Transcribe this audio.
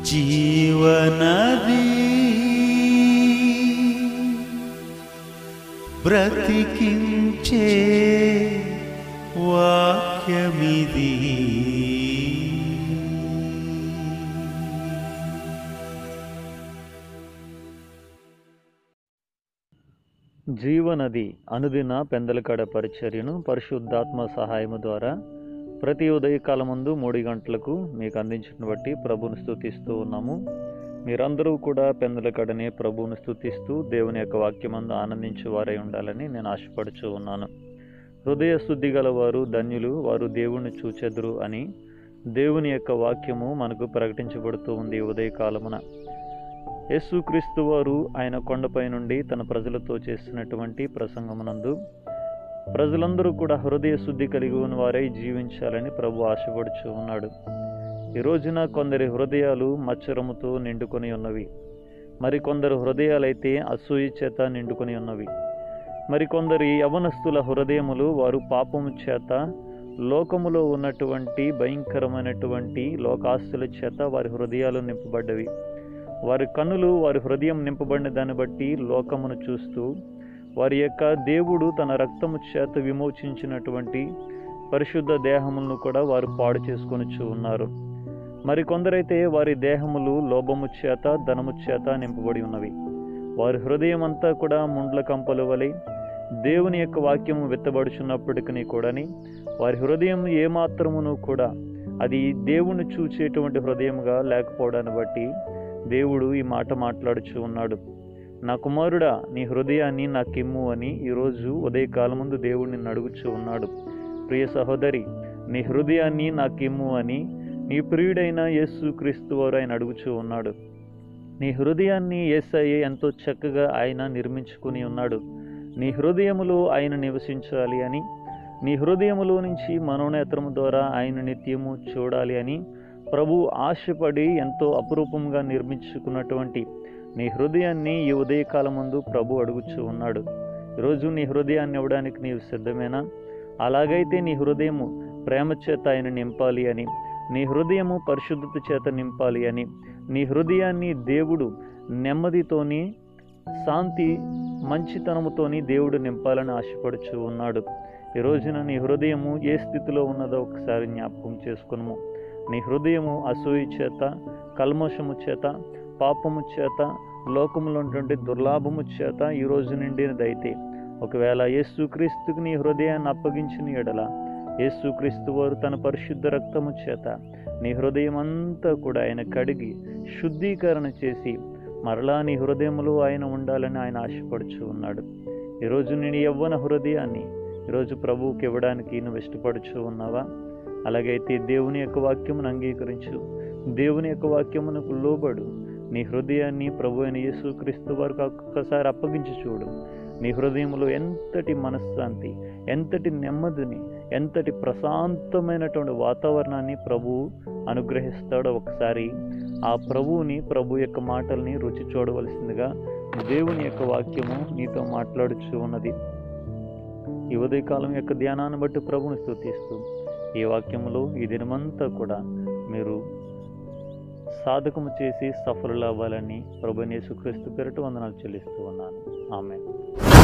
జీవనది బ్రతికించే వాక్యమిది జీవనది అనుదిన పెందలకడ పరిచర్యను పరిశుద్ధాత్మ సహాయము ద్వారా ప్రతి ఉదయకాలమందు మూడు గంటలకు మీకు అందించిన బట్టి ప్రభువును స్థుతిస్తూ ఉన్నాము మీరందరూ కూడా పెందలకడనే ప్రభువును స్థుతిస్తూ దేవుని యొక్క వాక్యమందు ఆనందించే వారై ఉండాలని నేను ఆశపడుచూ ఉన్నాను హృదయ శుద్ధి గల వారు ధన్యులు వారు దేవుణ్ణి చూచెదురు అని దేవుని యొక్క వాక్యము మనకు ప్రకటించబడుతూ ఉంది ఈ ఉదయకాలమున యేసుక్రీస్తు వారు ఆయన కొండపై నుండి తన ప్రజలతో చేస్తున్నటువంటి ప్రసంగమునందు ప్రజలందరూ కూడా హృదయ శుద్ధి కలిగి ఉన్న వారై జీవించాలని ప్రభు ఆశపడుచు ఉన్నాడు ఈ రోజున కొందరి హృదయాలు మచ్చరముతో నిండుకొని ఉన్నవి మరికొందరు హృదయాలైతే అసూయ చేత నిండుకొని ఉన్నవి మరికొందరి యవనస్తుల హృదయములు వారు పాపము చేత లోకములో ఉన్నటువంటి భయంకరమైనటువంటి లోకాస్తుల చేత వారి హృదయాలు నింపబడ్డవి వారి కన్నులు వారి హృదయం నింపబడిన దాన్ని బట్టి లోకమును చూస్తూ వారి యొక్క దేవుడు తన రక్తము చేత విమోచించినటువంటి పరిశుద్ధ దేహములను కూడా వారు పాడు చేసుకొనిచూ ఉన్నారు మరికొందరైతే వారి దేహములు లోభము చేత ధనము చేత నింపబడి ఉన్నవి వారి హృదయం అంతా కూడా ముండ్ల కంపలు వలె దేవుని యొక్క వాక్యము విత్తబడుచున్నప్పటికీ కూడాని వారి హృదయం ఏమాత్రమును కూడా అది దేవుని చూచేటువంటి హృదయముగా లేకపోవడాన్ని బట్టి దేవుడు ఈ మాట మాట్లాడుచు ఉన్నాడు నా కుమారుడా నీ హృదయాన్ని నాకిమ్ము అని ఈరోజు ఉదయకాలం ముందు దేవుడు నిన్ను అడుగుచూ ఉన్నాడు ప్రియ సహోదరి నీ హృదయాన్ని నాకిమ్ము అని నీ ప్రియుడైన యేసు క్రీస్తు వారు ఆయన అడుగుచూ ఉన్నాడు నీ హృదయాన్ని ఏసయ్య ఎంతో చక్కగా ఆయన నిర్మించుకుని ఉన్నాడు నీ హృదయములో ఆయన నివసించాలి అని నీ హృదయములో నుంచి మనోనేత్రము ద్వారా ఆయన నిత్యము చూడాలి అని ప్రభు ఆశపడి ఎంతో అపురూపంగా నిర్మించుకున్నటువంటి నీ హృదయాన్ని ఈ ఉదయకాలం ముందు ప్రభు అడుగుచూ ఉన్నాడు ఈరోజు నీ హృదయాన్ని ఇవ్వడానికి నీవు సిద్ధమేనా అలాగైతే నీ హృదయము ప్రేమ చేత ఆయన నింపాలి అని నీ హృదయము పరిశుద్ధత చేత నింపాలి అని నీ హృదయాన్ని దేవుడు నెమ్మదితోని శాంతి మంచితనముతోని దేవుడు నింపాలని ఆశపడుచు ఉన్నాడు ఈ రోజున నీ హృదయము ఏ స్థితిలో ఉన్నదో ఒకసారి జ్ఞాపకం చేసుకును నీ హృదయము అసూయ చేత కల్మషము చేత పాపము చేత లోకములో ఉన్నటువంటి దుర్లాభము చేత ఈ రోజు నిండినదైతే ఒకవేళ యేసుక్రీస్తుకి నీ హృదయాన్ని అప్పగించిన ఎడల యేసుక్రీస్తు వారు తన పరిశుద్ధ రక్తము చేత నీ హృదయం అంతా కూడా ఆయన కడిగి శుద్ధీకరణ చేసి మరలా నీ హృదయంలో ఆయన ఉండాలని ఆయన ఆశపడుచు ఉన్నాడు ఈరోజు నేను యవ్వన హృదయాన్ని ఈరోజు ప్రభువుకి ఇవ్వడానికి నువ్వు ఇష్టపడుచు ఉన్నావా అలాగైతే దేవుని యొక్క వాక్యమును అంగీకరించు దేవుని యొక్క వాక్యమునకు లోబడు నీ హృదయాన్ని ప్రభు అయిన యేసుక్రీస్తు వరకు ఒక్కసారి అప్పగించి చూడు నీ హృదయంలో ఎంతటి మనశ్శాంతి ఎంతటి నెమ్మదిని ఎంతటి ప్రశాంతమైనటువంటి వాతావరణాన్ని ప్రభువు అనుగ్రహిస్తాడో ఒకసారి ఆ ప్రభువుని ప్రభు యొక్క మాటల్ని రుచి చూడవలసిందిగా దేవుని యొక్క వాక్యము నీతో మాట్లాడుచు ఉన్నది ఈ ఉదయకాలం యొక్క ధ్యానాన్ని బట్టి ప్రభుని స్తుతిస్తూ ఈ వాక్యములో ఈ దినమంతా కూడా మీరు సాధకము చేసి సఫలులు అవ్వాలని ప్రభు యేసుక్రీస్తు పేరట వందనాలు చెల్లిస్తూ ఉన్నాను ఆమె